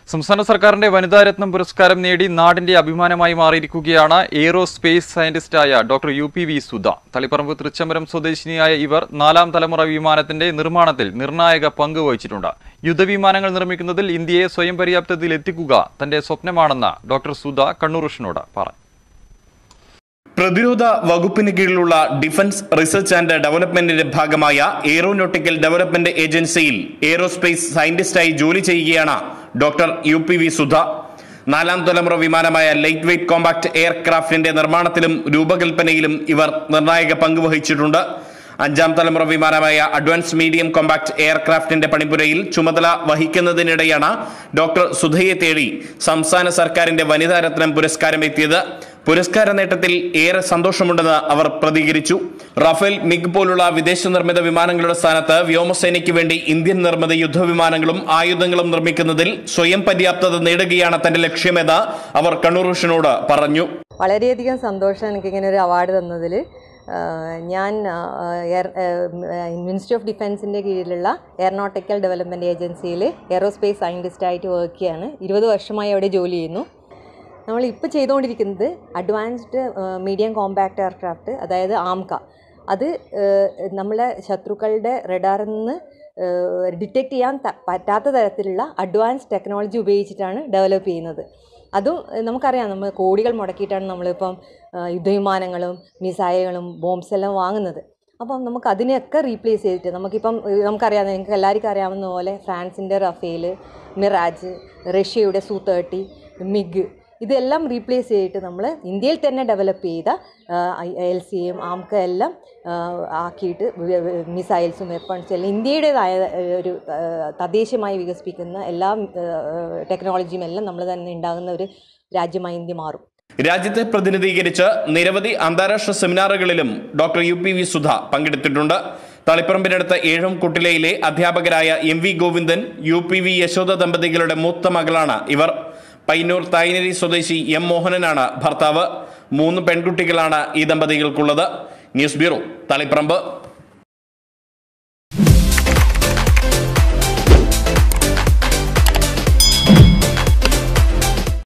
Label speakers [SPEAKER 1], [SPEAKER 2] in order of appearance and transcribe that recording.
[SPEAKER 1] സംസ്ഥാന സർക്കാരിന്റെ വനിതാരത്നം പുരസ്കാരം നേടി നാടിന്റെ അഭിമാനമായി മാറിയിരിക്കുകയാണ് എയ്റോസ്പേസ് സയന്റിസ്റ്റായ doctor U P V Sudha Taliparamba Thrichambaram സ്വദേശിനിയായ ഇവർ നാലാം തലമുറ വിമാനത്തിന്റെ നിർമ്മാണത്തിൽ നിർണായക പങ്ക് വഹിച്ചിട്ടുണ്ട് യുദ്ധവിമാനങ്ങൾ നിർമ്മിക്കുന്നതിൽ ഇന്ത്യയെ സ്വയം പര്യാപ്തതയിൽ എത്തിക്കുക തന്റെ സ്വപ്നമാണെന്ന് ഡോക്ടർ സുധ കണ്ണൂറിഷിനോട് പറഞ്ഞു
[SPEAKER 2] പ്രതിരോധ വകുപ്പിന് കീഴിലുള്ള ഡിഫൻസ് റിസർച്ച് ആൻഡ് ഡെവലപ്മെന്റിന്റെ ഭാഗമായ എയ്റോനോട്ടിക്കൽ ഡെവലപ്മെന്റ് ഏജൻസിയിൽ എയ്റോസ്പേസ് സയന്റിസ്റ്റായി ജോലി ചെയ്യുകയാണ് doctor U P V Sudha നാലാം തലമുറ വിമാനമായ ലൈറ്റ് വെയ്റ്റ് കോമ്പാക്ട് എയർക്രാഫ്റ്റിന്റെ നിർമ്മാണത്തിലും രൂപകൽപ്പനയിലും ഇവർ നിർണായക പങ്ക് വഹിച്ചിട്ടുണ്ട് അഞ്ചാം തലമുറ വിമാനമായ അഡ്വാൻസ് മീഡിയം കോമ്പാക്ട് എയർക്രാഫ്റ്റിന്റെ പണിപ്പുരയിൽ ചുമതല വഹിക്കുന്നതിനിടെയാണ് ഡോക്ടർ സുധയെ തേടി സംസ്ഥാന സർക്കാരിന്റെ വനിതാരത്നം പുരസ്കാരം എത്തിയത് പുരസ്കാര നേട്ടത്തിൽ ഏറെ സന്തോഷമുണ്ടെന്ന് അവർ പ്രതികരിച്ചു റഫേൽ മിഗ് പോലുള്ള വിദേശ നിർമ്മിത വിമാനങ്ങളുടെ സ്ഥാനത്ത് വ്യോമസേനയ്ക്ക് വേണ്ടി ഇന്ത്യൻ നിർമ്മിത യുദ്ധവിമാനങ്ങളും ആയുധങ്ങളും നിർമ്മിക്കുന്നതിൽ സ്വയം പര്യാപ്തത നേടുകയാണ് തന്റെ ലക്ഷ്യമെന്ന് അവർ കണ്ണൂർ വിഷനോട് പറഞ്ഞു
[SPEAKER 3] വളരെയധികം സന്തോഷം എനിക്കിങ്ങനെ ഒരു അവാർഡ് തന്നതിൽ ഞാൻ എയർ മിനിസ്ട്രി ഓഫ് ഡിഫൻസിൻ്റെ കീഴിലുള്ള എയറോനോട്ടിക്കൽ ഡെവലപ്മെൻറ്റ് ഏജൻസിയിൽ എയറോസ്പേസ് സയൻറ്റിസ്റ്റായിട്ട് വർക്ക് ചെയ്യാണ് ഇരുപത് വർഷമായി അവിടെ ജോലി ചെയ്യുന്നു നമ്മൾ ഇപ്പോൾ ചെയ്തുകൊണ്ടിരിക്കുന്നത് അഡ്വാൻസ്ഡ് മീഡിയം കോമ്പാക്ട് എയർക്രാഫ്റ്റ് അതായത് ആംക അത് നമ്മളെ ശത്രുക്കളുടെ റഡാറിൽ നിന്ന് ഡിറ്റക്റ്റ് ചെയ്യാൻ ത- പറ്റാത്ത തരത്തിലുള്ള അഡ്വാൻസ് ടെക്നോളജി ഉപയോഗിച്ചിട്ടാണ് ഡെവലപ്പ് ചെയ്യുന്നത് അതും ഏഹ്, നമുക്കറിയാം നമ്മൾ കോടികൾ മുടക്കിയിട്ടാണ് നമ്മളിപ്പം ഏഹ്, യുദ്ധവിമാനങ്ങളും മിസൈലുകളും ബോംബ്സ് എല്ലാം വാങ്ങുന്നത് അപ്പം നമുക്ക് അതിനെയൊക്കെ റീപ്ലേസ് ചെയ്തിട്ട് നമുക്കിപ്പം ഏഹ്, നമുക്കറിയാം നിങ്ങൾക്ക് എല്ലാവർക്കും അറിയാവുന്ന പോലെ ഫ്രാൻസിൻ്റെ റഫേൽ മിറാജ് റഷ്യയുടെ സു തേർട്ടി മിഗ് ഇതെല്ലാം റീപ്ലേസ് ചെയ്തിട്ട് നമ്മൾ ഇന്ത്യയിൽ തന്നെ ഡെവലപ്പ് ചെയ്ത എൽ സി എം ആംക എല്ലാം ആ, ആക്കിയിട്ട് വ- വ- മിസൈൽസും വെപ്പൺസും എല്ലാം ഇന്ത്യയുടേതായ ഏഹ്, ഒരു ഏഹ്, തദ്ദേശീയമായി വികസിപ്പിക്കുന്ന എല്ലാ ഏഹ്, ടെക്നോളജിയും എല്ലാം നമ്മൾ തന്നെ ഉണ്ടാകുന്ന ഒരു രാജ്യമായി ഇന്ത്യ മാറും
[SPEAKER 2] രാജ്യത്തെ പ്രതിനിധീകരിച്ച് നിരവധി അന്താരാഷ്ട്ര സെമിനാറുകളിലും doctor U P V Sudha പങ്കെടുത്തിട്ടുണ്ട് തളിപ്പറമ്പിനടുത്ത ഏഴും കുട്ടിലയിലെ അധ്യാപകരായ M V Govindan U P V Yashoda ദമ്പതികളുടെ മൂത്ത മകളാണ് ഇവർ പയ്യന്നൂർ തായ്നരി സ്വദേശി എം മോഹനനാണ് ഭർത്താവ് മൂന്ന് പെൺകുട്ടികളാണ് ഈ ദമ്പതികൾക്കുള്ളത് ന്യൂസ് ബ്യൂറോ തളിപ്പറമ്പ്